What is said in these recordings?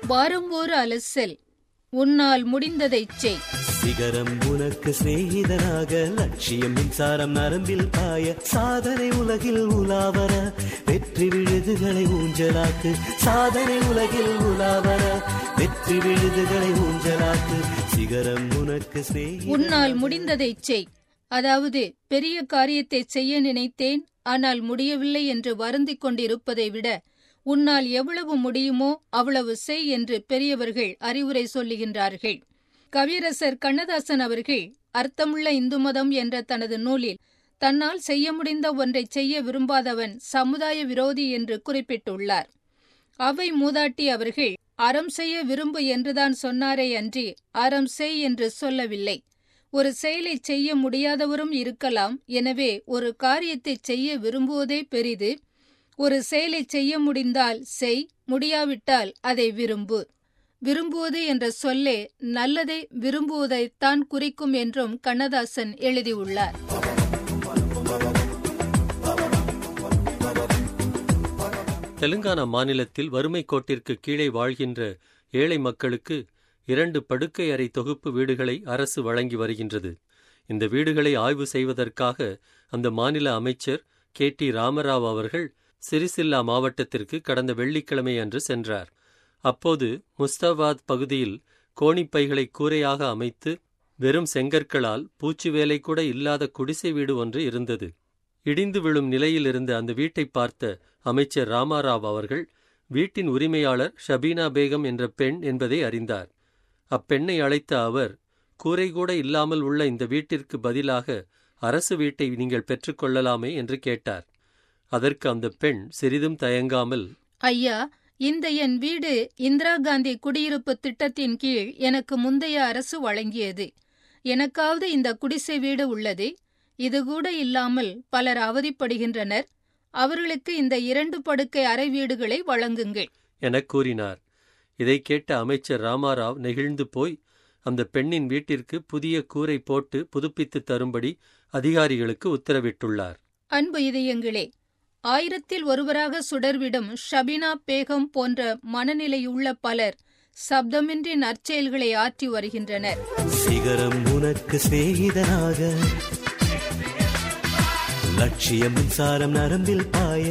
வாரம் ஒரு அலசல் உன்னால் முடிந்ததைச் செய் சிகரம் உனக்கு சிநேகிதனாக லட்சியம் மின்சாரம் நரம்பில் பாய சாதனை உலகில் உலாவர வெற்றி விழுதுகளை ஊஞ்சலாக்கு சாதனை உலகில் உலாவர வெற்றி விழுதுகளை ஊஞ்சலாக்கு சிகரம் உனக்கு சிநேகிதனாக உன்னால் முடிந்ததைச் செய் அதாவது பெரிய காரியத்தை செய்ய நினைத்தேன் ஆனால் முடியவில்லை என்று வருந்திக் கொண்டிருப்பதை விட உன்னால் எவ்வளவு முடியுமோ அவ்வளவு செய் என்று பெரியவர்கள் அறிவுரை சொல்லுகின்றார்கள் கவியரசர் கண்ணதாசன் அவர்கள் அர்த்தமுள்ள இந்து மதம் என்ற தனது நூலில் தன்னால் செய்ய முடிந்த ஒன்றை செய்ய விரும்பாதவன் சமுதாய விரோதி என்று குறிப்பிட்டுள்ளார் அவை மூதாட்டி அவர்கள் அறம் செய்ய விரும்பு என்றுதான் சொன்னாரே அன்றி அறம் செய் என்று சொல்லவில்லை ஒரு செயலை செய்ய முடியாதவரும் இருக்கலாம் எனவே ஒரு காரியத்தை செய்ய விரும்புவதே பெரிது ஒரு செயலை செய்ய முடிந்தால் செய் முடியாவிட்டால் அதை விரும்பு விரும்புவது என்ற சொல்லே நல்லதை விரும்புவதைத்தான் குறிக்கும் என்றும் கண்ணதாசன் எழுதியுள்ளார் தெலுங்கானா மாநிலத்தில் வறுமை கோட்டிற்கு கீழே வாழ்கின்ற ஏழை மக்களுக்கு இரண்டு படுக்கை அறை தொகுப்பு வீடுகளை அரசு வழங்கி வருகின்றது இந்த வீடுகளை ஆய்வு செய்வதற்காக அந்த மாநில அமைச்சர் கே டி ராமராவ் அவர்கள் சிறிசில்லா மாவட்டத்திற்கு கடந்த வெள்ளிக்கிழமை அன்று சென்றார் அப்போது முஸ்தாபாத் பகுதியில் கோணிப்பைகளை கூரையாக அமைத்து வெறும் செங்கற்களால் பூச்சி வேலை கூட இல்லாத குடிசை வீடு ஒன்று இருந்தது இடிந்து விழும் நிலையில் இருந்த அந்த வீட்டை பார்த்த அமைச்சர் ராமாராவ் அவர்கள் வீட்டின் உரிமையாளர் ஷபீனா பேகம் என்ற பெண் என்பதை அறிந்தார் அப்பெண்ணை அழைத்த அவர் கூரை கூட இல்லாமல் உள்ள இந்த வீட்டிற்கு பதிலாக அரசு வீட்டை நீங்கள் பெற்றுக்கொள்ளலாமே என்று கேட்டார் அதற்கு அந்த பெண் சிறிதும் தயங்காமல் ஐயா இந்த என் வீடு இந்திரா காந்தி குடியிருப்பு திட்டத்தின் கீழ் எனக்கு முந்தைய அரசு வழங்கியது எனக்காவது இந்த குடிசை வீடு உள்ளது இது கூட இல்லாமல் பலர் அவதிப்படுகின்றனர் அவர்களுக்கு இந்த இரண்டு படுக்கை அறை வீடுகளை வழங்குங்கள் எனக் கூறினார் இதைக் கேட்ட அமைச்சர் ராமாராவ் நெகிழ்ந்து போய் அந்த பெண்ணின் வீட்டிற்கு புதிய கூரை போட்டு புதுப்பித்து தரும்படி அதிகாரிகளுக்கு உத்தரவிட்டுள்ளார் அன்பு இதயங்களே ஆயிரத்தில் ஒருவராக சுடர்விடும் ஷபினா பேகம் போன்ற மனநிலையுள்ள பலர் சப்தமின்றி நற்செயல்களை ஆற்றி வருகின்றனர் சிகரம் உனக்கு சிநேகிதனாக லட்சியம் மின்சாரம் நரம்பில் பாய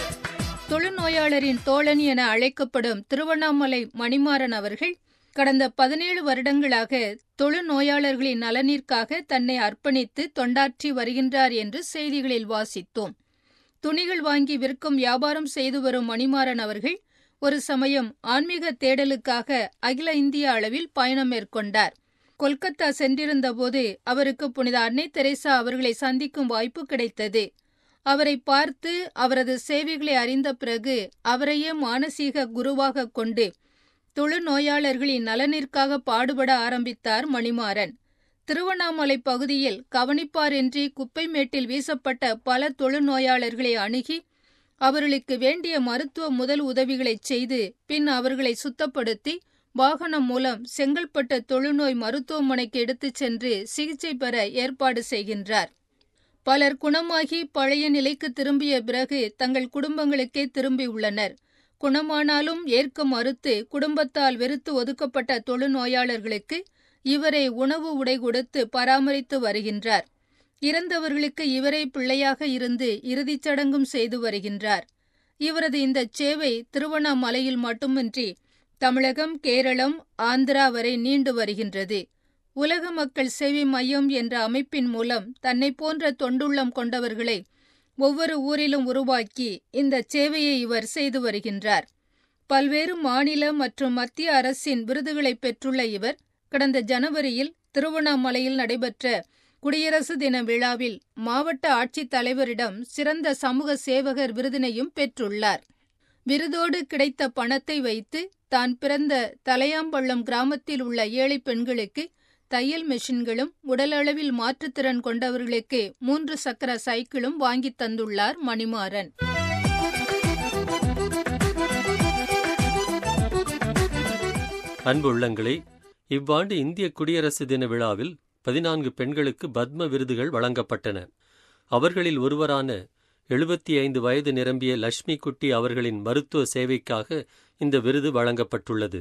தொழுநோயாளரின் தோழன் என அழைக்கப்படும் திருவண்ணாமலை மணிமாறன் அவர்கள் கடந்த பதினேழு வருடங்களாக தொழுநோயாளர்களின் நலனிற்காக தன்னை அர்ப்பணித்து தொண்டாற்றி வருகின்றார் என்று செய்திகளில் வாசித்தோம் துணிகள் வாங்கி விற்கும் வியாபாரம் செய்து வரும் மணிமாறன் அவர்கள் ஒரு சமயம் ஆன்மீக தேடலுக்காக அகில இந்திய அளவில் பயணம் மேற்கொண்டார் கொல்கத்தா சென்றிருந்தபோது அவருக்கு புனித அன்னை தெரேசா அவர்களை சந்திக்கும் வாய்ப்பு கிடைத்தது அவரை பார்த்து அவரது சேவைகளை அறிந்த பிறகு அவரையே மானசீக குருவாக கொண்டு தொழுநோயாளர்களின் நலனிற்காக பாடுபட ஆரம்பித்தார் மணிமாறன் திருவண்ணாமலை பகுதியில் கவனிப்பாரின்றி குப்பை மேட்டில் வீசப்பட்ட பல தொழுநோயாளர்களை அணுகி அவர்களுக்கு வேண்டிய மருத்துவ முதல் உதவிகளை செய்து பின் அவர்களை சுத்தப்படுத்தி வாகனம் மூலம் செங்கல்பட்டு தொழுநோய் மருத்துவமனைக்கு எடுத்துச் சென்று சிகிச்சை பெற ஏற்பாடு செய்கின்றார் பலர் குணமாகி பழைய நிலைக்கு திரும்பிய பிறகு தங்கள் குடும்பங்களுக்கே திரும்பியுள்ளனர் குணமானாலும் ஏற்க மறுத்து குடும்பத்தால் வெறுத்து ஒதுக்கப்பட்ட தொழுநோயாளர்களுக்கு இவரே உணவு உடை கொடுத்து பராமரித்து வருகின்றார் இறந்தவர்களுக்கு இவரே பிள்ளையாக இருந்து இறுதிச் சடங்கும் செய்து வருகின்றார் இவரது இந்த சேவை திருவண்ணாமலையில் மட்டுமின்றி தமிழகம் கேரளம் ஆந்திரா வரை நீண்டு வருகின்றது உலக மக்கள் சேவை மையம் என்ற அமைப்பின் மூலம் தன்னை போன்ற தொண்டுள்ளம் கொண்டவர்களை ஒவ்வொரு ஊரிலும் உருவாக்கி இந்த சேவையை இவர் செய்து வருகின்றார் பல்வேறு மாநில மற்றும் மத்திய அரசின் விருதுகளை பெற்றுள்ள இவர் கடந்த ஜனவரியில் திருவண்ணாமலையில் நடைபெற்ற குடியரசு தின விழாவில் மாவட்ட ஆட்சித் தலைவரிடம் சிறந்த சமூக சேவகர் விருதினையும் பெற்றுள்ளார் விருதோடு கிடைத்த பணத்தை வைத்து தான் பிறந்த தலையாம்பள்ளம் கிராமத்தில் உள்ள ஏழை பெண்களுக்கு தையல் மெஷின்களும் உடலளவில் மாற்றுத்திறன் கொண்டவர்களுக்கு மூன்று சக்கர சைக்கிளும் வாங்கித் தந்துள்ளார் மணிமாறன் அன்பு உள்ளங்களே இவ்வாண்டு இந்திய குடியரசு தின விழாவில் பதினான்கு பெண்களுக்கு பத்ம விருதுகள் வழங்கப்பட்டன அவர்களில் ஒருவரான எழுபத்தி ஐந்து வயது நிரம்பிய லட்சுமி குட்டி அவர்களின் மருத்துவ சேவைக்காக இந்த விருது வழங்கப்பட்டுள்ளது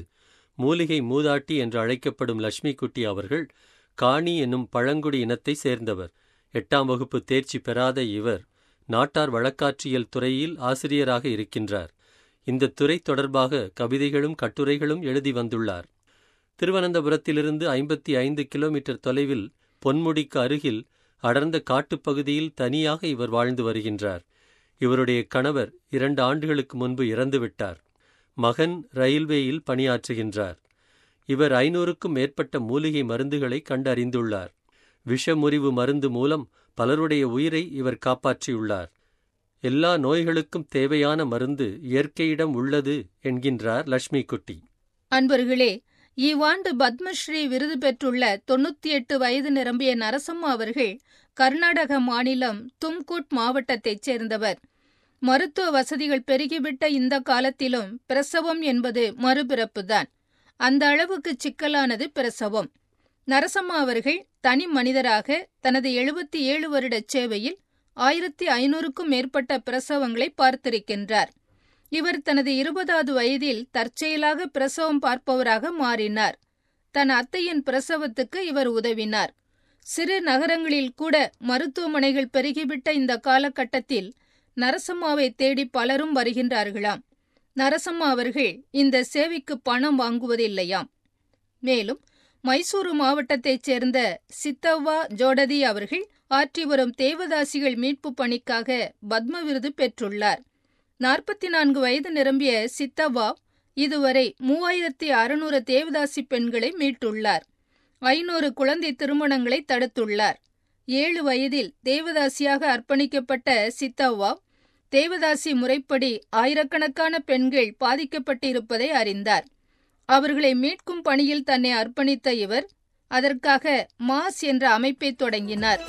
மூலிகை மூதாட்டி என்று அழைக்கப்படும் லட்சுமி குட்டி அவர்கள் காணி என்னும் பழங்குடி இனத்தை சேர்ந்தவர் எட்டாம் வகுப்பு தேர்ச்சி பெறாத இவர் நாட்டார் வழக்காட்சியல் துறையில் ஆசிரியராக இருக்கின்றார் இந்த துறை தொடர்பாக கவிதைகளும் கட்டுரைகளும் எழுதி வந்துள்ளார் திருவனந்தபுரத்திலிருந்து ஐம்பத்தி ஐந்து கிலோமீட்டர் தொலைவில் பொன்முடிக்கு அருகில் அடர்ந்த காட்டுப்பகுதியில் தனியாக இவர் வாழ்ந்து வருகின்றார் இவருடைய கணவர் இரண்டு ஆண்டுகளுக்கு முன்பு இறந்துவிட்டார் மகன் ரயில்வேயில் பணியாற்றுகின்றார் இவர் ஐநூறுக்கும் மேற்பட்ட மூலிகை மருந்துகளை கண்டறிந்துள்ளார் விஷமுறிவு மருந்து மூலம் பலருடைய உயிரை இவர் காப்பாற்றியுள்ளார் எல்லா நோய்களுக்கும் தேவையான மருந்து இயற்கையிடம் உள்ளது என்கின்றார் லட்சுமி குட்டி அன்பர்களே இவ்வாண்டு பத்மஸ்ரீ விருது பெற்றுள்ள தொண்ணூத்தி எட்டு வயது நிரம்பிய நரசம்மா அவர்கள் கர்நாடக மாநிலம் தும்குட் மாவட்டத்தைச் சேர்ந்தவர் மருத்துவ வசதிகள் பெருகிவிட்ட இந்த காலத்திலும் பிரசவம் என்பது மறுபிறப்புதான் அந்த அளவுக்கு சிக்கலானது பிரசவம் நரசம்மா அவர்கள் தனி மனிதராக தனது எழுபத்தி ஏழு வருட சேவையில் ஆயிரத்தி ஐநூறுக்கும் மேற்பட்ட பிரசவங்களை பார்த்திருக்கின்றார் இவர் தனது இருபதாவது வயதில் தற்செயலாக பிரசவம் பார்ப்பவராக மாறினார் தன் அத்தையின் பிரசவத்துக்கு இவர் உதவினார் சிறு நகரங்களில் கூட மருத்துவமனைகள் பெருகிவிட்ட இந்த காலகட்டத்தில் நரசம்மாவை தேடி பலரும் வருகின்றார்களாம் நரசம்மா அவர்கள் இந்த சேவைக்கு பணம் வாங்குவதில்லையாம் மேலும் மைசூரு மாவட்டத்தைச் சேர்ந்த சித்தவ்வா ஜோடதி அவர்கள் ஆற்றி வரும் தேவதாசிகள் மீட்பு பணிக்காக பத்ம விருது பெற்றுள்ளார் நாற்பத்தி நான்கு வயது நிரம்பிய சித்தவ்வா இதுவரை மூவாயிரத்தி அறுநூறு தேவதாசி பெண்களை மீட்டுள்ளார் ஐநூறு குழந்தை திருமணங்களை தடுத்துள்ளார் ஏழு வயதில் தேவதாசியாக அர்ப்பணிக்கப்பட்ட சித்தவ்வா தேவதாசி முறைப்படி ஆயிரக்கணக்கான பெண்கள் பாதிக்கப்பட்டிருப்பதை அறிந்தார் அவர்களை மீட்கும் பணியில் தன்னை அர்ப்பணித்த இவர் அதற்காக மாஸ் என்ற அமைப்பை தொடங்கினார்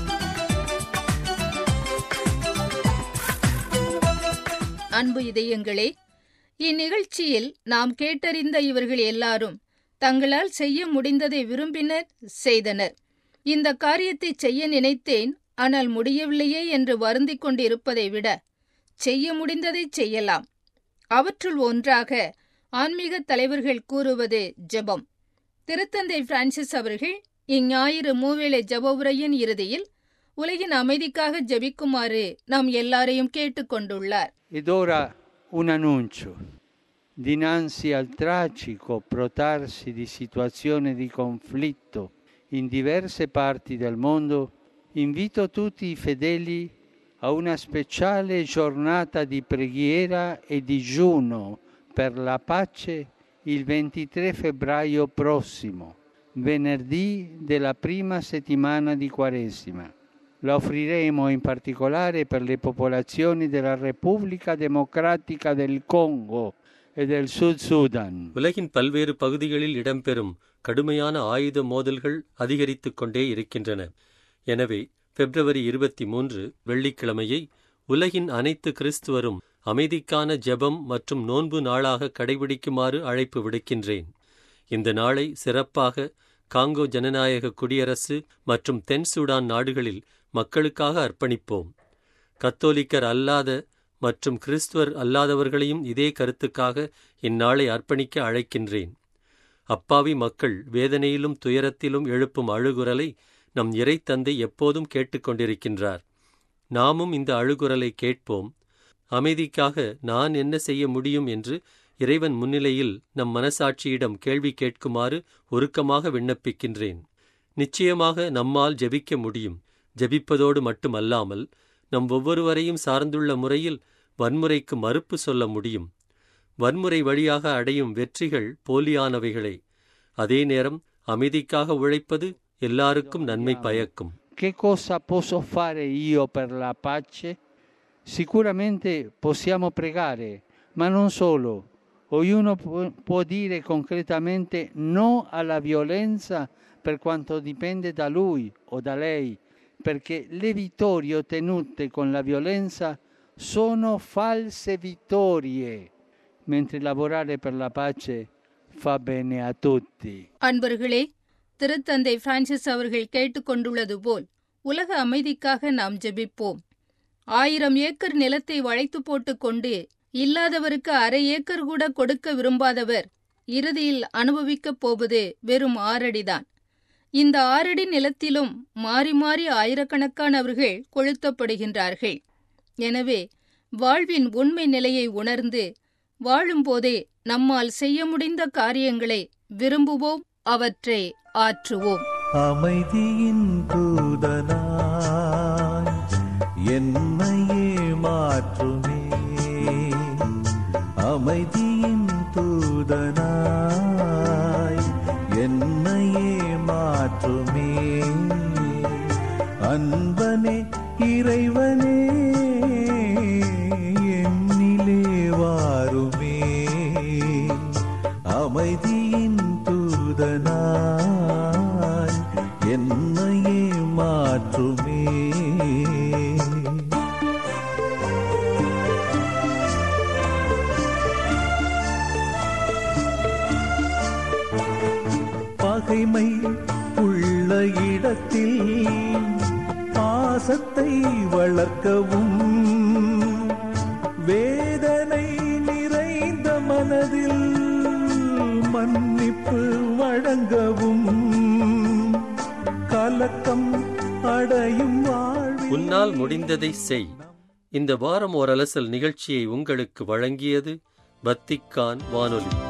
அன்பு இதயங்களே இந்நிகழ்ச்சியில் நாம் கேட்டறிந்த இவர்கள் எல்லாரும் தங்களால் செய்ய முடிந்ததை விரும்பினர் செய்தனர் இந்த காரியத்தை செய்ய நினைத்தேன் ஆனால் முடியவில்லையே என்று வருந்திக் கொண்டிருப்பதை விட செய்ய முடிந்ததை செய்யலாம் அவற்றுள் ஒன்றாக ஆன்மீக தலைவர்கள் கூறுவது ஜெபம் திருத்தந்தை பிரான்சிஸ் அவர்கள் இஞ்ஞாயிறு மூவேளை ஜெப உரையின் இறுதியில் உலகின் அமைதிக்காக ஜெபிக்குமாறு நாம் எல்லாரையும் கேட்டுக்கொண்டுள்ளார் Ed ora un annuncio. Dinanzi al tragico protarsi di situazioni di conflitto in diverse parti del mondo, invito tutti i fedeli a una speciale giornata di preghiera e digiuno per la pace il 23 febbraio prossimo, venerdì della prima settimana di Quaresima. La offriremo in particolare per le popolazioni della Repubblica Democratica del Congo e del Sud Sudan. உலகின் பல்வேறு பகுதிகளில் இடம்பெறும் கடுமையான ஆயுத மோதல்கள் அதிகரித்துக் கொண்டே இருக்கின்றன எனவே பிப்ரவரி இருபத்தி மூன்று வெள்ளிக்கிழமையை உலகின் அனைத்து கிறிஸ்துவரும் அமைதிக்கான ஜெபம் மற்றும் நோன்பு நாளாக கடைபிடிக்குமாறு அழைப்பு விடுக்கின்றேன் இந்த நாளை சிறப்பாக காங்கோ ஜனநாயக குடியரசு மற்றும் தென் சூடான் நாடுகளில் மக்களுக்காக அர்ப்பணிப்போம் கத்தோலிக்கர் அல்லாத மற்றும் கிறிஸ்துவர் அல்லாதவர்களையும் இதே கருத்துக்காக இந்நாளை அர்ப்பணிக்க அழைக்கின்றேன் அப்பாவி மக்கள் வேதனையிலும் துயரத்திலும் எழுப்பும் அழுகுரலை நம் இறைத்தந்தை எப்போதும் கேட்டுக்கொண்டிருக்கின்றார் நாமும் இந்த அழுகுரலை கேட்போம் அமைதிக்காக நான் என்ன செய்ய முடியும் என்று இறைவன் முன்னிலையில் நம் மனசாட்சியிடம் கேள்வி கேட்குமாறு உருக்கமாக விண்ணப்பிக்கின்றேன் நிச்சயமாக நம்மால் ஜெபிக்க முடியும் ஜெபிப்பதோடு மட்டுமல்லாமல் நம் ஒவ்வொருவரையும் சார்ந்துள்ள முறையில் வன்முறைக்கு மறுப்பு சொல்ல முடியும் வன்முறை வழியாக அடையும் வெற்றிகள் போலியானவைகளே அதே நேரம் அமைதிக்காக உழைப்பது எல்லாருக்கும் நன்மை பயக்கும் Che cosa posso fare io per la pace? Sicuramente possiamo pregare, ma non solo. Ognuno può, può dire concretamente no alla violenza per quanto dipende da lui o da lei, perché le vittorie ottenute con la violenza sono false vittorie, mentre lavorare per la pace fa bene a tutti. அன்பர்களே திருத்தந்தை Francis அவர்கள் கேட்டுக்கொண்டுள்ளது போல் உலக அமைதிக்காக நாம் ஜெபிப்போம் ஆயிரம் acre நிலத்தை வளைத்து போட்டுக்கொண்டு இல்லாதவருக்கு அரை ஏக்கர் கூட கொடுக்க விரும்பாதவர் இறுதியில் அனுபவிக்கப் போவது வெறும் ஆறடிதான் இந்த ஆறடி நிலத்திலும் மாறி மாறி ஆயிரக்கணக்கானவர்கள் கொளுத்தப்படுகின்றார்கள் எனவே வாழ்வின் உண்மை நிலையை உணர்ந்து வாழும்போதே நம்மால் செய்ய முடிந்த காரியங்களை விரும்புவோம் அவற்றை ஆற்றுவோம் அமைதியின் தூதனாய் என்னையே மாற்றுமே அமைதியின் தூதனாய் என்னையே மாற்றுமே அன்பனே இறைவனே என்னிலே வாருமே அமைதியின் தூதனாய் என்னையே மாற்றுமே பகைமை உள்ள இடத்தில் பாசத்தை வளர்க்கவும் வேதனை நிறைந்த மனதில் மன்னிப்பு வழங்கவும் கலக்கம் அடையும் வாழ்வில் உன்னால் முடிந்ததை செய் இந்த வாரம் ஓர் அலசல் நிகழ்ச்சியை உங்களுக்கு வழங்கியது வத்திக்கான் வானொலி